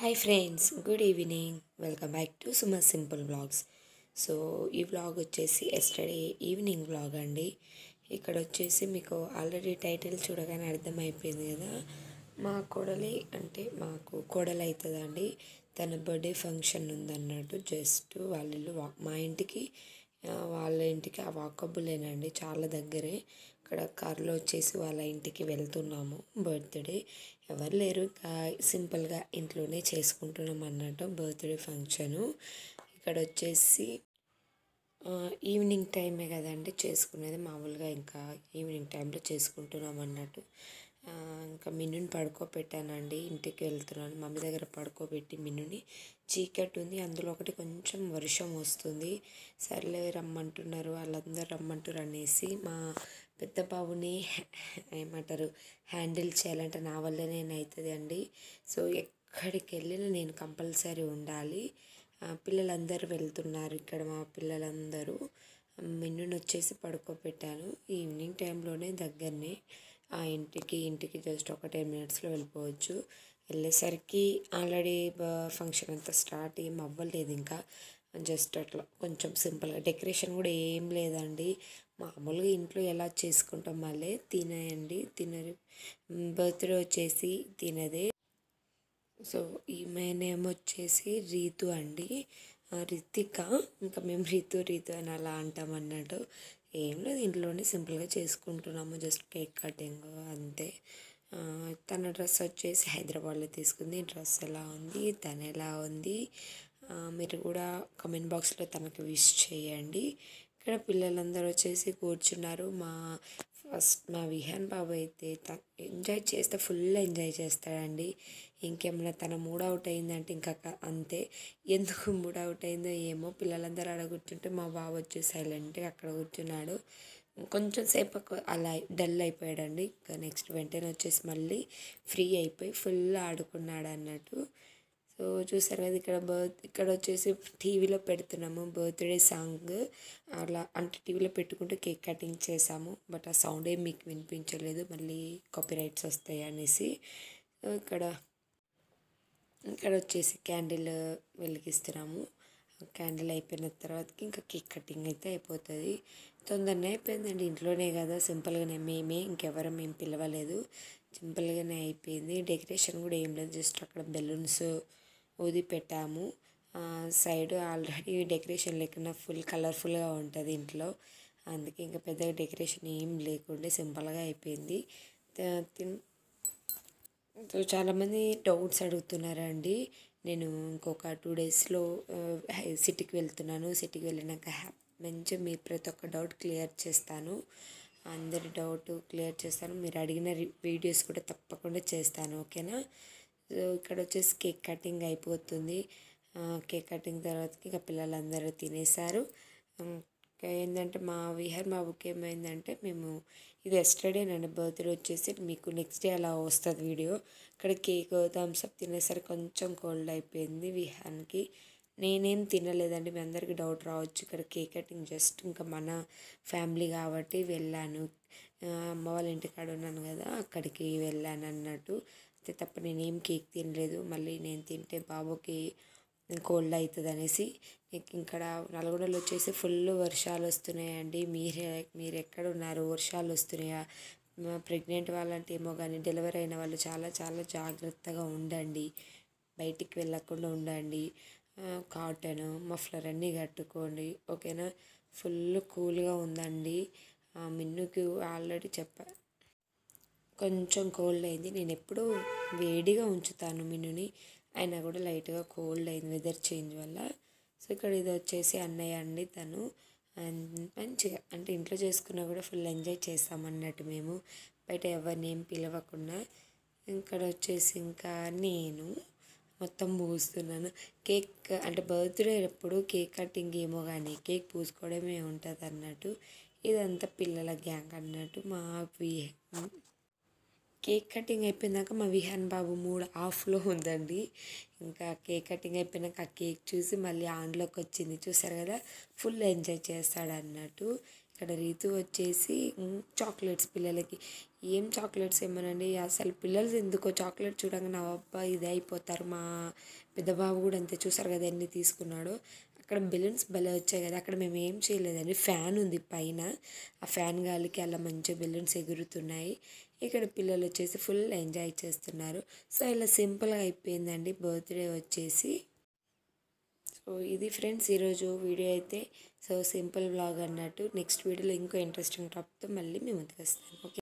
hi friends good evening welcome back to Suma simple blogs so ఈ vlog వచ్చేసి yesterday evening vlog అండి ఇక్కడ వచ్చేసి మీకు ఆల్రెడీ టైటిల్ చూడగానే అర్థమైపోయింది కదా మా కోడలి అంటే మాకు కోడలు అవుతుందండి తన బర్త్డే ఫంక్షన్ ఉందన్నట్టు జస్ట్ వాళ్ళ ఇల్లు వా- మా ఇంటికి ఆ, వాళ్ళ ఇంటికి ఆ వాకబులేనండి చాలా దగ్గరే ఇక్కడ కార్లో వచ్చేసి వాళ్ళ ఇంటికి వెళ్తున్నాము బర్త్డే ఎవరు లేరు ఇంకా సింపుల్గా ఇంట్లోనే చేసుకుంటున్నాం అన్నట్టు బర్త్డే ఫంక్షను ఇక్కడ వచ్చేసి ఆ, ఈవినింగ్ టైమే కదండి చేసుకునేది మామూలుగా ఇంకా ఈవినింగ్ టైంలో చేసుకుంటున్నాం అన్నట్టు ఆ, ఇంకా మిన్నుని పడుకోబెట్టానండి ఇంటికి వెళ్తున్నాను మమ్మీ దగ్గర పడుకోబెట్టి మిన్నుని చీకటి ఉంది అందులో ఒకటి కొంచెం వర్షం వస్తుంది సర్లే రమ్మంటున్నారు వాళ్ళందరూ రమ్మంటారు అనేసి మా పెద్ద బాబుని హ్యా- ఏమంటారు హ్యాండిల్ చేయాలంటే నా వల్లనే అవుతుంది అండి సో ఎక్కడికి వెళ్ళినా నేను కంపల్సరీ ఉండాలి ఆ, పిల్లలందరూ వెళ్తున్నారు ఇక్కడ మా పిల్లలందరూ మిన్నుని వచ్చేసి పడుకోబెట్టాను ఈవినింగ్ టైంలోనే దగ్గరనే ఆ ఇంటికి ఇంటికి జస్ట్ ఒక టెన్ మినిట్స్లో వెళ్ళిపోవచ్చు వెళ్ళేసరికి ఆల్రెడీ ఫంక్షన్ అంతా స్టార్ట్ ఏం అవ్వలేదు ఇంకా జస్ట్ అట్లా కొంచెం సింపుల్గా డెకరేషన్ కూడా ఏం లేదండి మామూలుగా ఇంట్లో ఎలా చేసుకుంటాం మళ్ళీ తినేయండి తినరు బర్త్డే వచ్చేసి తినదే సో ఈమె నేమ్ వచ్చేసి రీతు అండి ఆ, రితిక ఇంకా మేము రీతు రీతు అని అలా అంటాం అన్నట్టు ఏం లేదు ఇంట్లోనే సింపుల్గా చేసుకుంటున్నాము జస్ట్ కేక్ కటింగ్ అంతే ఆ, తన డ్రెస్ వచ్చేసి హైదరాబాద్లో తీసుకుంది డ్రెస్ ఎలా ఉంది తను ఎలా ఉంది ఆ, మీరు కూడా కమెంట్ బాక్స్లో తనకు విష్ చేయండి ఇక్కడ పిల్లలందరూ వచ్చేసి కూర్చున్నారు మా ఫస్ట్ మా విహాన్ బాబు అయితే త- ఎంజాయ్ చేస్తే ఫుల్ ఎంజాయ్ చేస్తాడండి ఇంకేమైనా తన మూడ్ అవుట్ అయిందంటే ఇంకా క- అంతే ఎందుకు మూడ్ అవుట్ అయిందో ఏమో పిల్లలందరూ ఆడ కూర్చుంటే మా బాబు వచ్చి సైలెంట్గా అక్కడ కూర్చున్నాడు కొంచెం సేపు ఒక- అలా డల్ అయిపోయాడండి ఇంకా నెక్స్ట్ వెంటనే వచ్చేసి మళ్ళీ ఫ్రీ అయిపోయి ఫుల్ ఆడుకున్నాడు అన్నట్టు సో చూసారు కదా ఇక్కడ బర్త్ ఇక్కడ వచ్చేసి టీవీలో పెడుతున్నాము బర్త్డే సాంగ్ అలా అంటే టీవీలో పెట్టుకుంటూ కేక్ కటింగ్ చేసాము బట్ ఆ సౌండ్ ఏం మీకు వినిపించలేదు మళ్ళీ కాపీ రైట్స్ వస్తాయి అనేసి సో ఇక్కడ ఇక్కడ వచ్చేసి క్యాండిల్ వెలిగిస్తున్నాము క్యాండిల్ అయిపోయిన తర్వాతకి ఇంకా కేక్ కటింగ్ అయితే అయిపోతుంది తొందరనే అయిపోయిందండి ఇంట్లోనే కదా సింపుల్గానే మేమే ఇంకెవరం ఏం పిలవలేదు సింపుల్గానే అయిపోయింది డెకరేషన్ కూడా ఏం లేదు జస్ట్ అక్కడ బెలూన్స్ ఊది పెట్టాము సైడ్ ఆల్రెడీ డెకరేషన్ లేకుండా ఫుల్ కలర్ఫుల్గా ఉంటుంది ఇంట్లో అందుకే ఇంకా పెద్దగా డెకరేషన్ ఏం లేకుండా సింపుల్గా అయిపోయింది త- తిన్ సో చాలామంది డౌట్స్ అడుగుతున్నారండి నేను ఇంకొక టూ డేస్లో సిటీకి వెళ్తున్నాను సిటీకి వెళ్ళినాక హ్యా- మంచిగా మీ ప్రతి ఒక్క డౌట్ క్లియర్ చేస్తాను అందరి డౌట్ క్లియర్ చేస్తాను మీరు అడిగిన రి- వీడియోస్ కూడా తప్పకుండా చేస్తాను ఓకేనా సో ఇక్కడ వచ్చేసి కేక్ కటింగ్ అయిపోతుంది ఆ, కేక్ కటింగ్ తర్వాతకి ఇక పిల్లలందరూ తినేశారు ఇంకా ఏంటంటే మా విహార్ బాబుకి ఏమైందంటే మేము ఇది ఎస్టర్డే నన్ను బర్త్డే వచ్చేసి మీకు నెక్స్ట్ డే అలా వస్తుంది వీడియో ఇక్కడ కేక్ థమ్స్అప్ తినేసరికి కొంచెం కోల్డ్ అయిపోయింది విహాన్కి నేనేం తినలేదండి మీ అందరికీ డౌట్ రావచ్చు ఇక్కడ కేక్ కటింగ్ జస్ట్ ఇంకా మన ఫ్యామిలీ కాబట్టి వెళ్ళాను ఆ, అమ్మ వాళ్ళ ఇంటికాడ ఉన్నాను కదా అక్కడికి వెళ్ళాను అన్నట్టు అంతే తప్ప నేనేం కేక్ తినలేదు మళ్ళీ నేను తింటే బాబుకి కోల్డ్ అవుతుంది అనేసి ఇక- ఇక్కడ నల్గొండలో వచ్చేసి ఫుల్ వర్షాలు వస్తున్నాయండి మీరే మీరు ఎక్కడ ఉన్నారు వర్షాలు వస్తున్నాయా ప్రెగ్నెంట్ వాళ్ళంటే ఏమో కానీ డెలివరీ అయిన వాళ్ళు చాలా చాలా జాగ్రత్తగా ఉండండి బయటికి వెళ్ళకుండా ఉండండి కాటన్ మఫ్లర్ అన్నీ కట్టుకోండి ఓకేనా ఫుల్ కూల్గా ఉందండి ఆ, మిన్నుకి ఆల్రెడీ చెప్పా కొంచెం కోల్డ్ అయింది నేను ఎప్పుడూ వేడిగా ఉంచుతాను మిన్నుని అయినా కూడా లైట్గా కోల్డ్ అయింది వెదర్ చేంజ్ వల్ల సో ఇక్కడ ఇది వచ్చేసి అన్నయ్య అండి తను అండ్ మంచిగా అంటే ఇంట్లో చేసుకున్నా కూడా ఫుల్ ఎంజాయ్ చేస్తాం అన్నట్టు మేము బయట ఎవరిని ఏం పిలవకుండా ఇక్కడ వచ్చేసి ఇంకా నేను మొత్తం పూస్తున్నాను కేక్ అంటే బర్త్డే ఎప్పుడు కేక్ కటింగ్ ఏమో కానీ కేక్ పూసుకోవడమే ఉంటుంది అన్నట్టు ఇదంతా పిల్లల గ్యాంగ్ అన్నట్టు మా వి- కేక్ కటింగ్ అయిపోయినాక మా విహాన్ బాబు మూడు ఆఫ్లో ఉందండి ఇంకా కేక్ కటింగ్ అయిపోయినాక ఆ కేక్ చూసి మళ్ళీ ఆన్లోకి వచ్చింది చూసారు కదా ఫుల్ ఎంజాయ్ చేస్తాడు అన్నట్టు ఇక్కడ రీతు వచ్చేసి చాక్లెట్స్ పిల్లలకి ఏం చాక్లెట్స్ ఏమోనండి అసలు పిల్లలు ఎందుకో చాక్లెట్ చూడంగానే అబ్బా ఇది అయిపోతారు మా పెద్ద బాబు కూడా అంతే చూసారు కదా ఎన్ని తీసుకున్నాడో అక్కడ బెలూన్స్ భలే వచ్చాయి కదా అక్కడ మేము ఏం చేయలేదండి ఫ్యాన్ ఉంది పైన ఆ ఫ్యాన్ గాలికి అలా మంచిగా బెలూన్స్ ఎగురుతున్నాయి ఇక్కడ పిల్లలు వచ్చేసి ఫుల్ ఎంజాయ్ చేస్తున్నారు సో ఇలా సింపుల్గా అయిపోయిందండి బర్త్డే వచ్చేసి సో ఇది ఫ్రెండ్స్ ఈరోజు వీడియో అయితే సో సింపుల్ బ్లాగ్ అన్నట్టు నెక్స్ట్ వీడియోలో ఇంకో ఇంట్రెస్టింగ్ టాపిక్తో మళ్ళీ మేము ముందుకు వస్తాను ఓకే